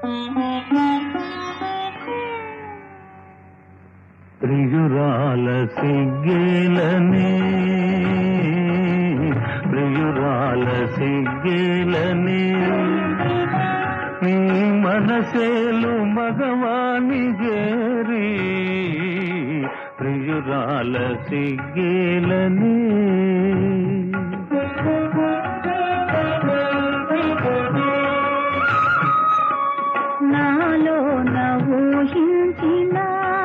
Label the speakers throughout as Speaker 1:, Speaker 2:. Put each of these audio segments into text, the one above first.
Speaker 1: ప్రియురాల సిగ్గేలనే ప్రియురాల సిగ్గేలనే నీ మనసేలు మగవాణి చేరి ప్రియురాల సిగ్గేలనే
Speaker 2: నాలో నవూహించిన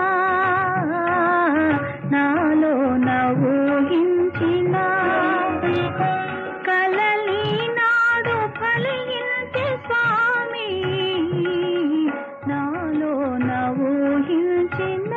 Speaker 2: నాలో నవూహించిన కలలి నాడు ఫలించే స్వామి నాలో నవూహించిన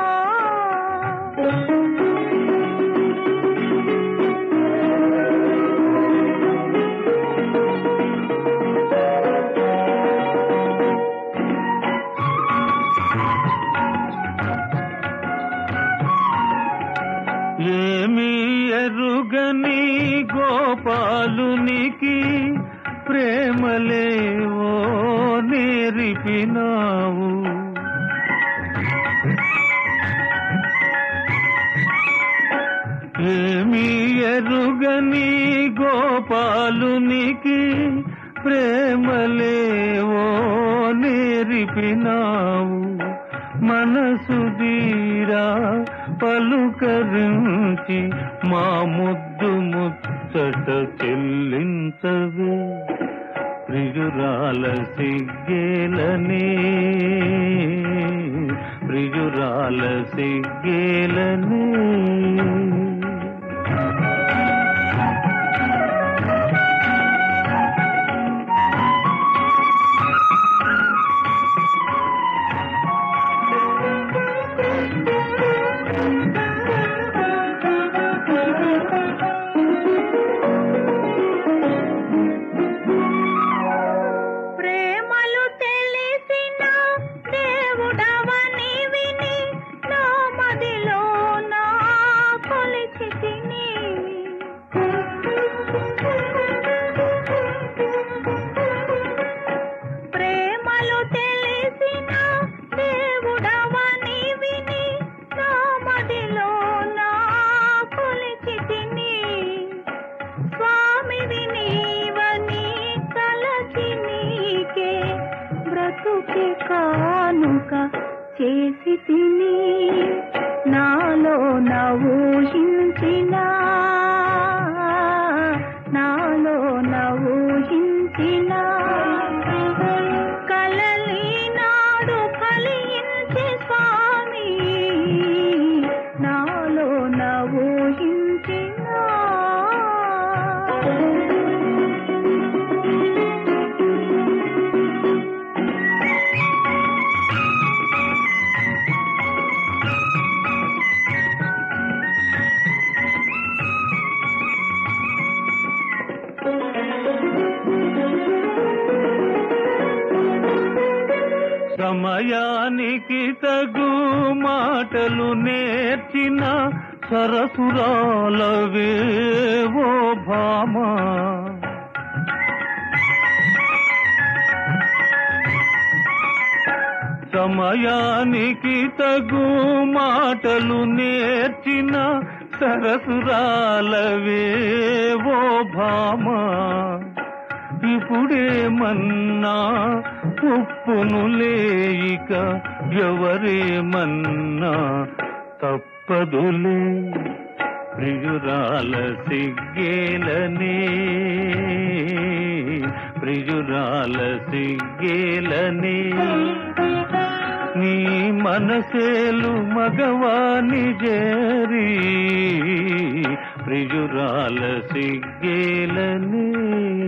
Speaker 1: ఏమి ఎరుగని గోపాలునికి ప్రేమలేవో నేరిపినావు ఏమి ఎరుగని గోపాలునికి ప్రేమలేవో నేరిపినావు మనసు దీరా పలుకరించి మా ముద్దు ముచ్చట చెల్లించవే ప్రియురాల సిగ్గేలని ప్రియురాల సిగ్గేలని
Speaker 2: ప్రేమలు తెలిసిన దేవుడవని విని నా మదిలో నా కొలిచి తిని ప్రేమలు తెలిసిన దేవుడవని విని నా మదిలో నా కొలిచి తిని స్వామివి నీవని తలచి నీకే బ్రతుకి కానుక చేసి తిని నాలో నవూహించిన నాలో నవూహించిన కలలి నాడు ఫలించే స్వామి నాలో నవూహించిన
Speaker 1: సమయానికి తగు మాటలు నేర్చిన సరసురాలవేవో భామా సమయానికి తగు మాటలు నేర్చిన సరసురాలవేవో భామా ఇప్పుడేమన్నా ఉప్పును లేయిక ఎవరేమన్నా తప్పదులే ప్రియురాల సిగ్గేలనే ప్రియురాల సిగ్గేలనే నీ మనసేలు మగవాని జరి ప్రియురాల సిగ్గేలనే